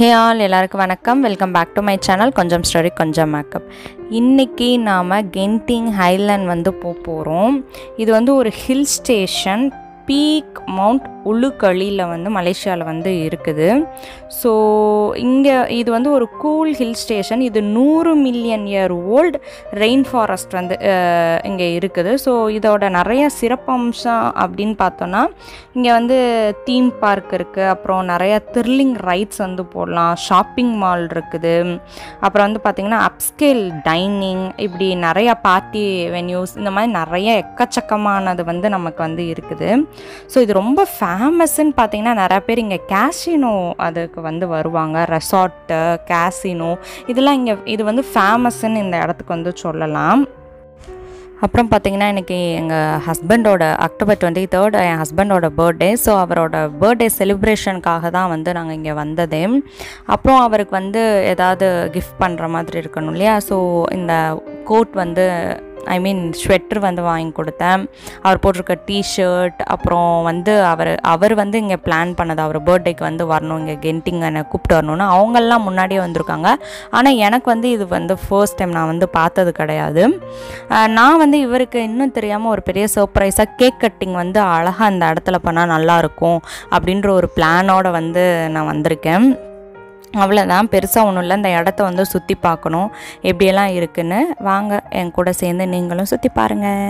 ஹே all எல்லாருக்கும் வணக்கம் welcome back to my channel கொஞ்சம் ஸ்டோரி கொஞ்சம் மேக்கப் இன்றைக்கி நாம் கென்டிங் ஹைலேண்ட் வந்து போக போகிறோம் இது வந்து ஒரு ஹில் ஸ்டேஷன் பீக் மவுண்ட் உளுக்களியில் வந்து மலேசியாவில் வந்து இருக்குது ஸோ இங்கே இது வந்து ஒரு கூல் ஹில் ஸ்டேஷன் இது நூறு million year old rain forest வந்து இங்கே இருக்குது ஸோ இதோட நிறைய சிறப்பம்சம் அப்படின்னு பார்த்தோன்னா இங்கே வந்து தீம் பார்க் இருக்குது அப்புறம் நிறைய த்ரில்லிங் ரைட்ஸ் வந்து போடலாம் ஷாப்பிங் மால் இருக்குது அப்புறம் வந்து பார்த்திங்கன்னா அப்ஸ்கேல் டைனிங் இப்படி நிறைய பார்ட்டி வென்யூஸ் இந்த மாதிரி நிறைய எக்கச்சக்கமானது வந்து நமக்கு வந்து இருக்குது ஸோ இது ரொம்ப ஃபேமஸ்ன்னு பார்த்தீங்கன்னா நிறைய பேர் இங்கே கேசினோ அதுக்கு வந்து வருவாங்க ரெசார்ட்டு கேசினோ இதெல்லாம் இங்கே இது வந்து ஃபேமஸ்ன்னு இந்த இடத்துக்கு வந்து சொல்லலாம் அப்புறம் பார்த்தீங்கன்னா எனக்கு எங்கள் ஹஸ்பண்டோட அக்டோபர் டுவெண்ட்டி தேர்ட் என் ஹஸ்பண்டோட பர்த்டே ஸோ அவரோட பர்த்டே செலிப்ரேஷனுக்காக தான் வந்து நாங்கள் இங்கே வந்ததே அப்புறம் அவருக்கு வந்து ஏதாவது கிஃப்ட் பண்ணுற மாதிரி இருக்கணும் இல்லையா ஸோ இந்த கோட் வந்து ஐ மீன் ஸ்வெட்டர் வந்து வாங்கி கொடுத்தேன் அவர் போட்டிருக்க டிஷர்ட் அப்புறம் வந்து அவர் அவர் வந்து இங்கே பிளான் பண்ணது அவர் பர்த்டேக்கு வந்து வரணும் இங்கே கென்டிங் என்னை கூப்பிட்டு வரணும்னு அவங்கெல்லாம் முன்னாடியே வந்திருக்காங்க ஆனால் எனக்கு வந்து இது வந்து ஃபர்ஸ்ட் டைம் நான் வந்து பார்த்தது கிடையாது நான் வந்து இவருக்கு இன்னும் தெரியாமல் ஒரு பெரிய சர்ப்ரைஸாக கேக் கட்டிங் வந்து அழகாக அந்த இடத்துல பண்ணால் நல்லாயிருக்கும் அப்படின்ற ஒரு பிளானோட வந்து நான் வந்திருக்கேன் அவ்வளோதான் பெருசாக ஒன்றும் இல்லை இந்த இடத்த வந்து சுற்றி பார்க்கணும் எப்படியெல்லாம் இருக்குன்னு வாங்க என் கூட சேர்ந்து நீங்களும் சுற்றி பாருங்கள்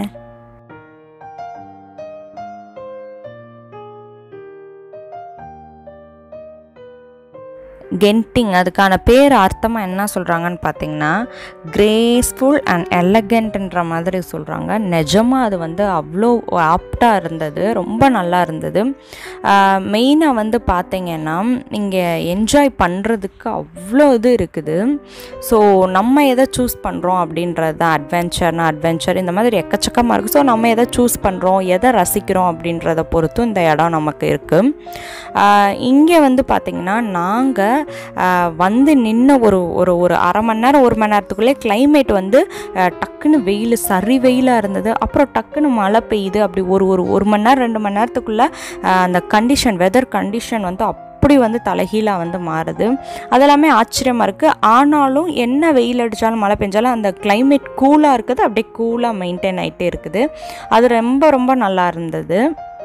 கென்டிங் அதுக்கான பேர் அர்த்தமாக என்ன சொல்கிறாங்கன்னு பார்த்தீங்கன்னா கிரேஸ்ஃபுல் அண்ட் எலகண்ட்ன்ற மாதிரி சொல்கிறாங்க நிஜமாக அது வந்து அவ்வளோ ஆப்டாக இருந்தது ரொம்ப நல்லா இருந்தது மெயினாக வந்து பார்த்தீங்கன்னா இங்கே என்ஜாய் பண்ணுறதுக்கு அவ்வளோ இது இருக்குது ஸோ நம்ம எதை சூஸ் பண்ணுறோம் அப்படின்றது தான் அட்வென்ச்சர்னா அட்வென்ச்சர் இந்த மாதிரி எக்கச்சக்கமாக இருக்குது ஸோ நம்ம எதை சூஸ் பண்ணுறோம் எதை ரசிக்கிறோம் அப்படின்றத பொறுத்தும் இந்த இடம் நமக்கு இருக்குது இங்கே வந்து பார்த்திங்கன்னா நாங்கள் வந்து நின்று ஒரு ஒரு ஒரு அரை மணி நேரம் ஒரு மணி நேரத்துக்குள்ளே கிளைமேட் வந்து டக்குன்னு வெயில் சரி வெயிலாக இருந்தது அப்புறம் டக்குன்னு மழை பெய்யுது அப்படி ஒரு ஒரு ஒரு மணி நேரம் ரெண்டு மணி நேரத்துக்குள்ளே அந்த கண்டிஷன் வெதர் கண்டிஷன் வந்து அப்படி வந்து தலைகீழாக வந்து மாறுது அதெல்லாமே ஆச்சரியமாக இருக்குது ஆனாலும் என்ன வெயில் அடித்தாலும் மழை பெஞ்சாலும் அந்த கிளைமேட் கூலாக இருக்குது அப்படியே கூலாக மெயின்டைன் ஆகிட்டே இருக்குது அது ரொம்ப ரொம்ப நல்லா இருந்தது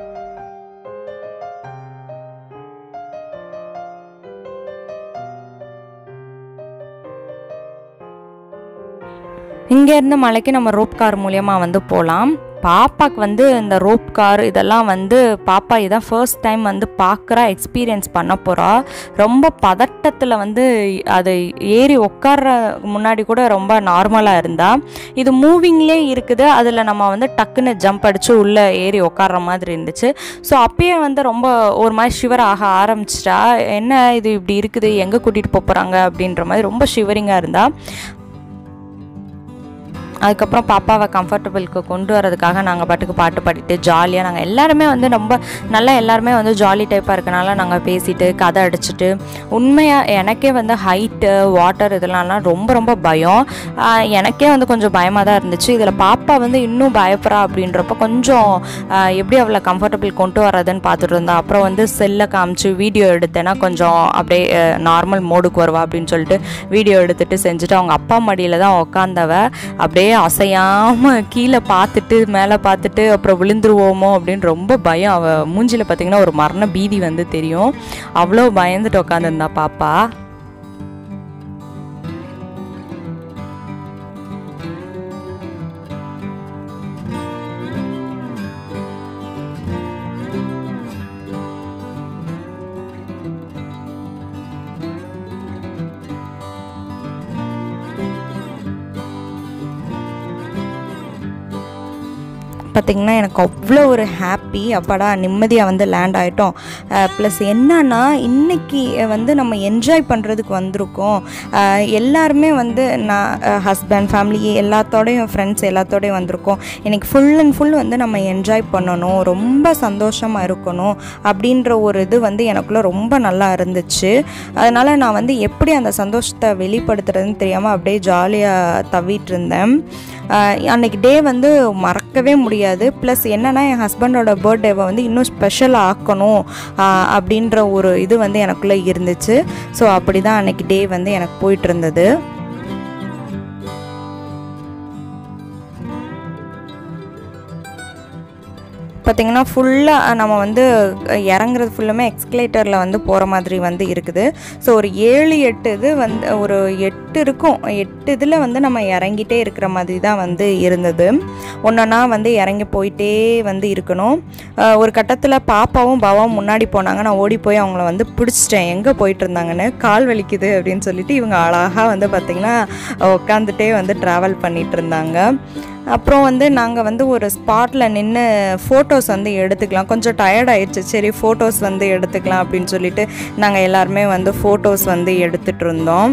இங்கேருந்து மலைக்கு நம்ம ரோப் கார் மூலியமாக வந்து போகலாம் பாப்பாக்கு வந்து இந்த ரோப் கார் இதெல்லாம் வந்து பாப்பா இதான் ஃபர்ஸ்ட் டைம் வந்து பார்க்குறா எக்ஸ்பீரியன்ஸ் பண்ண போகிறா ரொம்ப பதட்டத்தில் வந்து அது ஏறி உட்கார்ற முன்னாடி கூட ரொம்ப நார்மலாக இருந்தா இது மூவிங்லே இருக்குது அதில் நம்ம வந்து டக்குன்னு ஜம்ப் அடித்து உள்ளே ஏறி உட்கார்ற மாதிரி இருந்துச்சு ஸோ அப்பயே வந்து ரொம்ப ஒரு மாதிரி ஷிவர் ஆக ஆரம்பிச்சிட்டா என்ன இது இப்படி இருக்குது எங்கே கூட்டிகிட்டு போகிறாங்க அப்படின்ற மாதிரி ரொம்ப ஷிவரிங்காக இருந்தா அதுக்கப்புறம் பாப்பாவை கம்ஃபர்டபுளுக்கு கொண்டு வரதுக்காக நாங்கள் பாட்டுக்கு பாட்டு பாடிட்டு ஜாலியாக நாங்கள் எல்லாருமே வந்து ரொம்ப நல்லா எல்லாருமே வந்து ஜாலி டைப்பாக இருக்கனால நாங்கள் பேசிட்டு கதை அடிச்சுட்டு உண்மையாக எனக்கே வந்து ஹைட்டு வாட்டர் இதெல்லாம்லாம் ரொம்ப ரொம்ப பயம் எனக்கே வந்து கொஞ்சம் பயமாக தான் இருந்துச்சு இதில் பாப்பா வந்து இன்னும் பயப்படுறா அப்படின்றப்ப கொஞ்சம் எப்படி அவளை கம்ஃபர்டபுள் கொண்டு வரதுன்னு பார்த்துட்டு இருந்தா அப்புறம் வந்து செல்லை காமிச்சு வீடியோ எடுத்தேன்னா கொஞ்சம் அப்படியே நார்மல் மோடுக்கு வருவா அப்படின்னு சொல்லிட்டு வீடியோ எடுத்துகிட்டு செஞ்சுட்டு அவங்க அப்பா மடியில் தான் உக்காந்தவ அப்படியே அப்படியே அசையாமல் கீழே பார்த்துட்டு மேலே பார்த்துட்டு அப்புறம் விழுந்துருவோமோ அப்படின்னு ரொம்ப பயம் அவள் மூஞ்சியில் பார்த்திங்கன்னா ஒரு மரண பீதி வந்து தெரியும் அவ்வளோ பயந்துட்டு உட்காந்துருந்தா பாப்பா பார்த்திங்கன்னா எனக்கு அவ்வளோ ஒரு ஹாப்பி அப்பாடா நிம்மதியாக வந்து லேண்ட் ஆகிட்டோம் ப்ளஸ் என்னன்னா இன்றைக்கி வந்து நம்ம என்ஜாய் பண்ணுறதுக்கு வந்திருக்கோம் எல்லாருமே வந்து நான் ஹஸ்பண்ட் ஃபேமிலி எல்லாத்தோடையும் ஃப்ரெண்ட்ஸ் எல்லாத்தோடையும் வந்திருக்கோம் எனக்கு ஃபுல் அண்ட் ஃபுல் வந்து நம்ம என்ஜாய் பண்ணணும் ரொம்ப சந்தோஷமாக இருக்கணும் அப்படின்ற ஒரு இது வந்து எனக்குள்ளே ரொம்ப நல்லா இருந்துச்சு அதனால் நான் வந்து எப்படி அந்த சந்தோஷத்தை வெளிப்படுத்துறதுன்னு தெரியாமல் அப்படியே ஜாலியாக தவிட்டு இருந்தேன் அன்னைக்கு டே வந்து மறக்கவே முடியாது முடியாது ப்ளஸ் என்னென்னா என் ஹஸ்பண்டோட பர்த்டேவை வந்து இன்னும் ஸ்பெஷல் ஆக்கணும் ஆஹ் அப்படின்ற ஒரு இது வந்து எனக்குள்ளே இருந்துச்சு ஸோ அப்படி தான் அன்றைக்கி டே வந்து எனக்கு போயிட்டு இருந்தது பார்த்திங்கன்னா ஃபுல்லாக நம்ம வந்து இறங்குறது ஃபுல்லுமே எக்ஸ்கலேட்டரில் வந்து போகிற மாதிரி வந்து இருக்குது ஸோ ஒரு ஏழு எட்டு இது வந்து ஒரு எட்டு இருக்கும் எட்டு இதில் வந்து நம்ம இறங்கிட்டே இருக்கிற மாதிரி தான் வந்து இருந்தது ஒன்றா வந்து இறங்கி போயிட்டே வந்து இருக்கணும் அஹ் ஒரு கட்டத்தில் பாப்பாவும் பாவாவும் முன்னாடி போனாங்க நான் ஓடி போய் அவங்கள வந்து பிடிச்சிட்டேன் எங்கே போயிட்டு இருந்தாங்கன்னு கால் வலிக்குது அப்படின்னு சொல்லிட்டு இவங்க அழகாக வந்து பார்த்திங்கன்னா உட்காந்துட்டே வந்து ட்ராவல் பண்ணிகிட்டு இருந்தாங்க அப்புறம் வந்து நாங்கள் வந்து ஒரு ஸ்பாட்டில் நின்று ஃபோட்டோஸ் வந்து எடுத்துக்கலாம் கொஞ்சம் டயர்ட் ஆயிடுச்சு சரி ஃபோட்டோஸ் வந்து எடுத்துக்கலாம் அப்படின்னு சொல்லிட்டு நாங்கள் எல்லாருமே வந்து ஃபோட்டோஸ் வந்து எடுத்துகிட்டு இருந்தோம்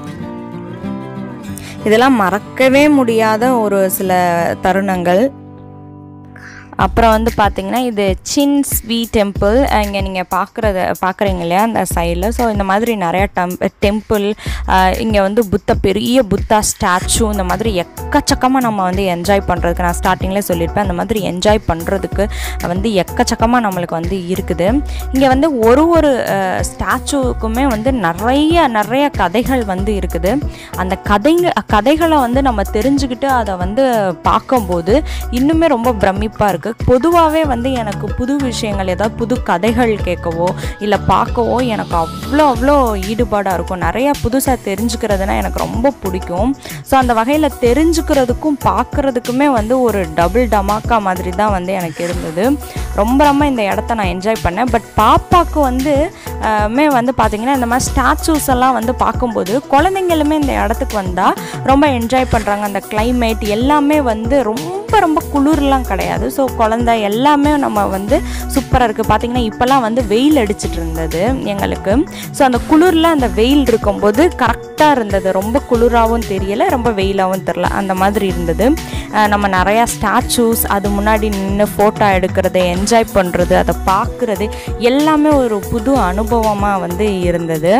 இதெல்லாம் மறக்கவே முடியாத ஒரு சில தருணங்கள் அப்புறம் வந்து பார்த்தீங்கன்னா இது சின் ஸ்வீ டெம்பிள் இங்கே நீங்கள் பார்க்குறத பார்க்குறீங்க இல்லையா அந்த சைடில் ஸோ இந்த மாதிரி நிறையா டம் டெம்பிள் இங்கே வந்து புத்த பெரிய புத்தா ஸ்டாச்சு இந்த மாதிரி எக்கச்சக்கமாக நம்ம வந்து என்ஜாய் பண்ணுறதுக்கு நான் ஸ்டார்டிங்கில் சொல்லியிருப்பேன் அந்த மாதிரி என்ஜாய் பண்ணுறதுக்கு வந்து எக்கச்சக்கமாக நம்மளுக்கு வந்து இருக்குது இங்கே வந்து ஒரு ஒரு ஸ்டாச்சுவுக்குமே வந்து நிறைய நிறைய கதைகள் வந்து இருக்குது அந்த கதைங்க கதைகளை வந்து நம்ம தெரிஞ்சுக்கிட்டு அதை வந்து பார்க்கும்போது இன்னுமே ரொம்ப பிரமிப்பாக இருக்குது பொதுவாகவே வந்து எனக்கு புது விஷயங்கள் ஏதாவது புது கதைகள் கேட்கவோ இல்லை பார்க்கவோ எனக்கு அவ்வளோ அவ்வளோ ஈடுபாடாக இருக்கும் நிறைய புதுசாக தெரிஞ்சுக்கிறதுனா எனக்கு ரொம்ப பிடிக்கும் ஸோ அந்த வகையில் தெரிஞ்சுக்கிறதுக்கும் பார்க்குறதுக்குமே வந்து ஒரு டபுள் டமாக்கா மாதிரி தான் வந்து எனக்கு இருந்தது ரொம்ப ரொம்ப இந்த இடத்த நான் என்ஜாய் பண்ணேன் பட் பாப்பாவுக்கு வந்து அஹ், மே வந்து பார்த்திங்கன்னா இந்த மாதிரி ஸ்டாச்சூஸ் எல்லாம் வந்து பார்க்கும்போது குழந்தைங்களுமே இந்த இடத்துக்கு வந்தால் ரொம்ப என்ஜாய் பண்ணுறாங்க அந்த climate எல்லாமே வந்து ரொம்ப ரொம்ப குளிர்லாம் கிடையாது ஸோ குழந்தை எல்லாமே நம்ம வந்து சூப்பராக இருக்குது பார்த்திங்கன்னா இப்போல்லாம் வந்து வெயில் அடிச்சிட்டு இருந்தது எங்களுக்கு ஸோ அந்த குளிரில் அந்த வெயில் இருக்கும்போது கரெக்டாக இருந்தது ரொம்ப குளிராகவும் தெரியலை ரொம்ப வெயிலாகவும் தெரில அந்த மாதிரி இருந்தது அஹ் நம்ம நிறையா ஸ்டாச்சூஸ் அது முன்னாடி நின்று ஃபோட்டோ எடுக்கிறது என்ஜாய் பண்ணுறது அதை பார்க்குறது எல்லாமே ஒரு புது அனுபவமாக வந்து இருந்தது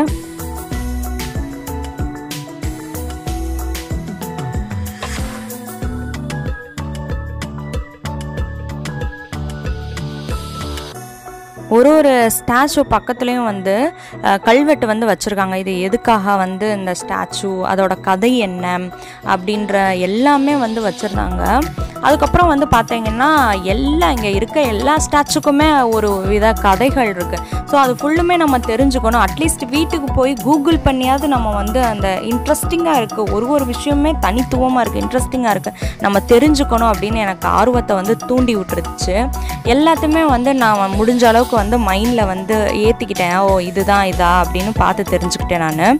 ஒரு ஒரு ஸ்டாச்சு பக்கத்துலேயும் வந்து அஹ், கல்வெட்டு வந்து வச்சுருக்காங்க இது எதுக்காக வந்து இந்த ஸ்டாச்சு அதோட கதை என்ன அப்படின்ற எல்லாமே வந்து வச்சுருந்தாங்க அதுக்கப்புறம் வந்து பார்த்தீங்கன்னா எல்லா இங்கே இருக்க எல்லா ஸ்டாச்சுக்குமே ஒரு வித கதைகள் இருக்குது ஸோ அது ஃபுல்லுமே நம்ம தெரிஞ்சுக்கணும் அட்லீஸ்ட் வீட்டுக்கு போய் கூகுள் பண்ணியாவது நம்ம வந்து அந்த இன்ட்ரெஸ்டிங்காக இருக்குது ஒரு ஒரு விஷயமே தனித்துவமாக இருக்குது இன்ட்ரெஸ்டிங்காக இருக்குது நம்ம தெரிஞ்சுக்கணும் அப்படின்னு எனக்கு ஆர்வத்தை வந்து தூண்டி விட்டுருச்சு எல்லாத்தையுமே வந்து நான் முடிஞ்ச அளவுக்கு வந்து மைண்டில் வந்து ஏற்றிக்கிட்டேன் ஓ இதுதான் இதா அப்படின்னு பார்த்து தெரிஞ்சுக்கிட்டேன் நான்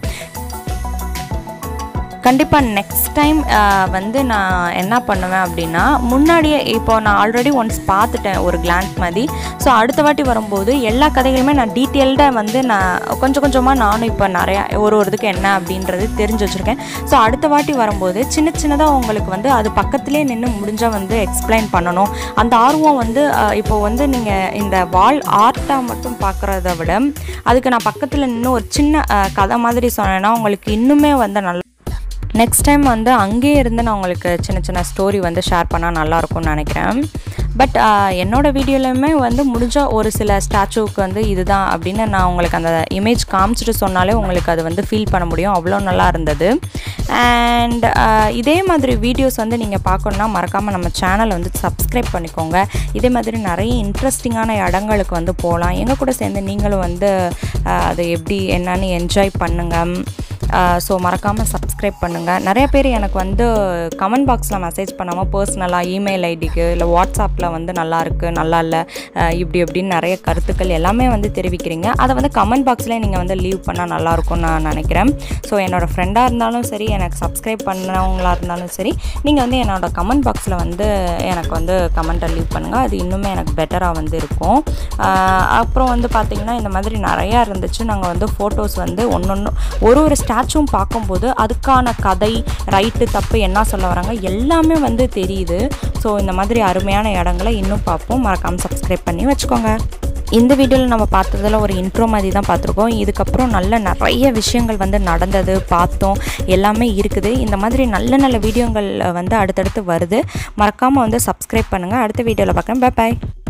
கண்டிப்பாக நெக்ஸ்ட் டைம் வந்து நான் என்ன பண்ணுவேன் அப்படின்னா முன்னாடியே இப்போ நான் ஆல்ரெடி ஒன்ஸ் பார்த்துட்டேன் ஒரு கிளான்ஸ் மாதிரி ஸோ அடுத்த வாட்டி வரும்போது எல்லா கதைகளுமே நான் டீட்டெயில்டாக வந்து நான் கொஞ்சம் கொஞ்சமாக நானும் இப்போ நிறையா ஒரு ஒரு இதுக்கு என்ன அப்படின்றது தெரிஞ்சு வச்சுருக்கேன் ஸோ அடுத்த வாட்டி வரும்போது சின்ன சின்னதாக உங்களுக்கு வந்து அது பக்கத்துலேயே நின்று முடிஞ்சால் வந்து எக்ஸ்பிளைன் பண்ணணும் அந்த ஆர்வம் வந்து அஹ், இப்போ வந்து நீங்கள் இந்த வால் ஆர்ட்டாக மட்டும் பார்க்குறத விட அதுக்கு நான் பக்கத்தில் நின்று ஒரு சின்ன அஹ், கதை மாதிரி சொன்னேன்னா உங்களுக்கு இன்னுமே வந்து நல்லா நெக்ஸ்ட் டைம் வந்து அங்கேயே இருந்து நான் உங்களுக்கு சின்ன சின்ன ஸ்டோரி வந்து ஷேர் பண்ணால் நல்லாயிருக்கும்னு நினைக்கிறேன் பட் என்னோட வீடியோலையுமே வந்து முடிஞ்ச ஒரு சில ஸ்டாச்சுவுக்கு வந்து இதுதான் அப்படின்னு நான் உங்களுக்கு அந்த இமேஜ் காமிச்சிட்டு சொன்னாலே உங்களுக்கு அது வந்து ஃபீல் பண்ண முடியும் அவ்வளோ நல்லா இருந்தது அண்ட் இதே மாதிரி வீடியோஸ் வந்து நீங்கள் பார்க்கணுன்னா மறக்காமல் நம்ம சேனலை வந்து சப்ஸ்கிரைப் பண்ணிக்கோங்க இதே மாதிரி நிறைய இன்ட்ரெஸ்டிங்கான இடங்களுக்கு வந்து போகலாம் எங்கள் கூட சேர்ந்து நீங்களும் வந்து ஆஹ், அதை எப்படி என்னன்னு என்ஜாய் பண்ணுங்கள் ஸோ மறக்காமல் சப்ஸ்கிரைப் பண்ணுங்கள் நிறைய பேர் எனக்கு வந்து கமெண்ட் பாக்ஸில் மெசேஜ் பண்ணாமல் பர்சனலாக இமெயில் ஐடிக்கு இல்லை வாட்ஸ்அப்பில் வந்து நல்லா இருக்கு நல்லா இல்லை அஹ் இப்படி இப்படின்னு நிறைய கருத்துக்கள் எல்லாமே வந்து தெரிவிக்கிறீங்க அதை வந்து கமெண்ட் பாக்ஸ்லேயே நீங்கள் வந்து லீவ் பண்ணால் நல்லாயிருக்கும்னு நான் நினைக்கிறேன் ஸோ என்னோடய ஃப்ரெண்டாக இருந்தாலும் சரி எனக்கு சப்ஸ்கிரைப் பண்ணவங்களாக இருந்தாலும் சரி நீங்கள் வந்து என்னோட கமெண்ட் பாக்ஸில் வந்து எனக்கு வந்து கமெண்ட்டை லீவ் பண்ணுங்கள் அது இன்னுமே எனக்கு பெட்டராக வந்து இருக்கும் ஆஹ் அப்புறம் வந்து பார்த்திங்கன்னா இந்த மாதிரி நிறையா இருந்துச்சு நாங்கள் வந்து ஃபோட்டோஸ் வந்து ஒன்று ஒன்று ஒரு ஒரு ஸ்டாச்சும் பார்க்கும்போது அதுக்கான கதை ரைட்டு தப்பு என்ன சொல்ல வராங்க எல்லாமே வந்து தெரியுது ஸோ இந்த மாதிரி அருமையான இடங்களை இன்னும் பார்ப்போம் மறக்காமல் சப்ஸ்கிரைப் பண்ணி வச்சுக்கோங்க இந்த வீடியோவில் நம்ம பார்த்ததில் ஒரு இன்ட்ரோ மாதிரி தான் பார்த்துருக்கோம் இதுக்கப்புறம் நல்ல நிறைய விஷயங்கள் வந்து நடந்தது பார்த்தோம் எல்லாமே இருக்குது இந்த மாதிரி நல்ல நல்ல வீடியோங்கள் வந்து அடுத்தடுத்து வருது மறக்காமல் வந்து சப்ஸ்கிரைப் பண்ணுங்கள் அடுத்த வீடியோவில் பார்க்குறேன் பாய்